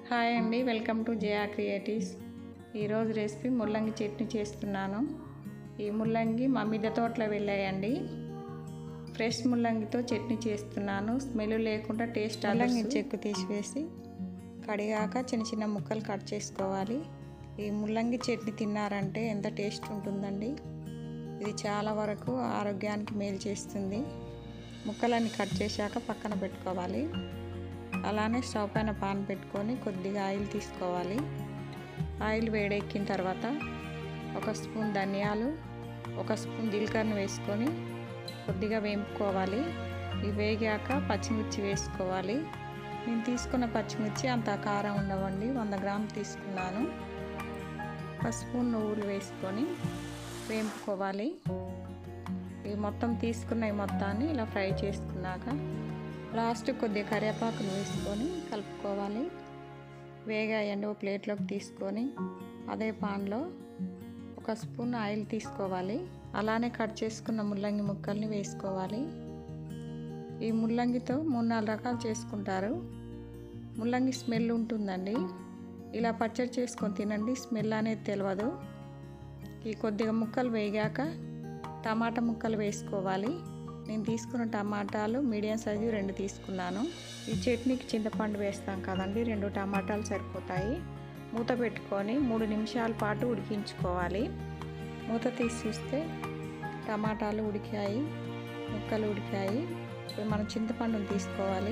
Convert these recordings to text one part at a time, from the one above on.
hi అండి welcome to Jaya creatives ఈరోజు recipe ముల్లంగి చట్నీ చేస్తున్నాను ఈ ముల్లంగి మా మిద్దె తోటలో వెళ్ళాయండి ఫ్రెష్ ముల్లంగితో చట్నీ చేస్తున్నాను స్మెల్ లేకుండా టేస్ట్ ముల్లంగి చెక్కు తీసివేసి కడిగాక చిన్న చిన్న ముక్కలు కట్ చేసుకోవాలి ఈ ముల్లంగి చట్నీ తిన్నారంటే ఎంత టేస్ట్ ఉంటుందండి ఇది చాలా వరకు ఆరోగ్యానికి మేలు చేస్తుంది ముక్కలన్నీ కట్ చేశాక పక్కన పెట్టుకోవాలి అలానే స్టవ్ పైన పాన్ పెట్టుకొని కొద్దిగా ఆయిల్ తీసుకోవాలి ఆయిల్ వేడెక్కిన తర్వాత ఒక స్పూన్ ధనియాలు ఒక స్పూన్ జీలకర్ర వేసుకొని కొద్దిగా వేపుకోవాలి ఇవి వేగాక పచ్చిమిర్చి వేసుకోవాలి నేను తీసుకున్న పచ్చిమిర్చి అంత కారం ఉండవండి వంద గ్రాములు తీసుకున్నాను ఒక స్పూన్ నువ్వులు వేసుకొని వేపుకోవాలి ఇవి మొత్తం తీసుకున్న ఈ మొత్తాన్ని ఇలా ఫ్రై చేసుకున్నాక లాస్ట్ కొద్దిగా కరివేపాకును వేసుకొని కలుపుకోవాలి వేగాయండి ఒక ప్లేట్లోకి తీసుకొని అదే పాన్లో ఒక స్పూన్ ఆయిల్ తీసుకోవాలి అలానే కట్ చేసుకున్న ముల్లంగి ముక్కల్ని వేసుకోవాలి ఈ ముల్లంగితో మూడు నాలుగు రకాలు చేసుకుంటారు ముల్లంగి స్మెల్ ఉంటుందండి ఇలా పచ్చడి చేసుకొని తినండి స్మెల్ అనేది తెలియదు ఈ కొద్దిగా ముక్కలు వేగాక టమాటా ముక్కలు వేసుకోవాలి నేను తీసుకున్న టమాటాలు మీడియం సైజు రెండు తీసుకున్నాను ఈ చట్నీకి చింతపండు వేస్తాం కదండి రెండు టమాటాలు సరిపోతాయి మూత పెట్టుకొని మూడు నిమిషాల పాటు ఉడికించుకోవాలి మూత తీసి చూస్తే టమాటాలు ఉడికాయి ముక్కలు ఉడికాయి ఇప్పుడు మనం చింతపండుని తీసుకోవాలి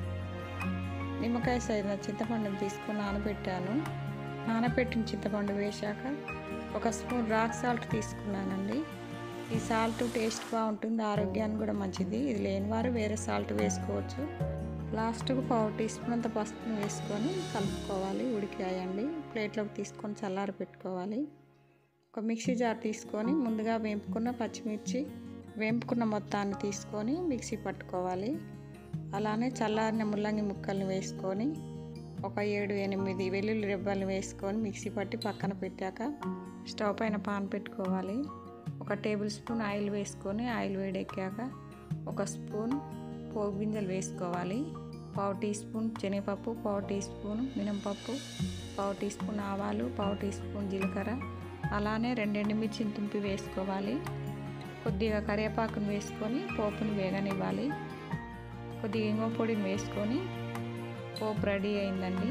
నిమ్మకాయ సైజున చింతపండుని తీసుకొని నానబెట్టాను నానబెట్టిన చింతపండు వేశాక ఒక స్పూన్ రాక్ సాల్ట్ తీసుకున్నానండి ఈ సాల్ట్ టేస్ట్ బాగుంటుంది ఆరోగ్యానికి కూడా మంచిది ఇది లేనివారు వేరే సాల్ట్ వేసుకోవచ్చు లాస్ట్కు పావు టీ స్పూన్ అంత పసుపును వేసుకొని కలుపుకోవాలి ఉడికాయండి ప్లేట్లోకి తీసుకొని చల్లారి పెట్టుకోవాలి ఒక మిక్సీ జార్ తీసుకొని ముందుగా వేపుకున్న పచ్చిమిర్చి వేపుకున్న మొత్తాన్ని తీసుకొని మిక్సీ పట్టుకోవాలి అలానే చల్లారిన ముల్లంగి ముక్కల్ని వేసుకొని ఒక ఏడు ఎనిమిది వెల్లుల్లి రెబ్బలు వేసుకొని మిక్సీ పట్టి పక్కన పెట్టాక స్టవ్ పైన పాన్ పెట్టుకోవాలి ఒక టేబుల్ స్పూన్ ఆయిల్ వేసుకొని ఆయిల్ వేడెక్కాక ఒక స్పూన్ పోగు గింజలు వేసుకోవాలి పావు టీ స్పూన్ శనగపప్పు పావు టీ స్పూన్ మినపప్పు పావు టీ స్పూన్ ఆవాలు పావు టీ స్పూన్ జీలకర్ర అలానే రెండు ఎండుమిర్చిని తుంపి వేసుకోవాలి కొద్దిగా కరివేపాకును వేసుకొని పోపును వేగనివ్వాలి కొద్దిగా ఇంగో పొడిని వేసుకొని పోపు రెడీ అయిందండి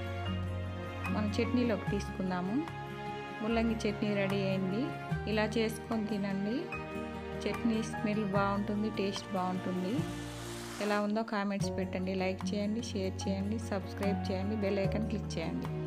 మనం చట్నీలోకి తీసుకుందాము ముల్లంగి చట్నీ రెడీ అయింది ఇలా చేసుకొని తినండి చట్నీ స్మెల్ బాగుంటుంది టేస్ట్ బాగుంటుంది ఎలా ఉందో కామెంట్స్ పెట్టండి లైక్ చేయండి షేర్ చేయండి సబ్స్క్రైబ్ చేయండి బెల్ ఐకాన్ క్లిక్ చేయండి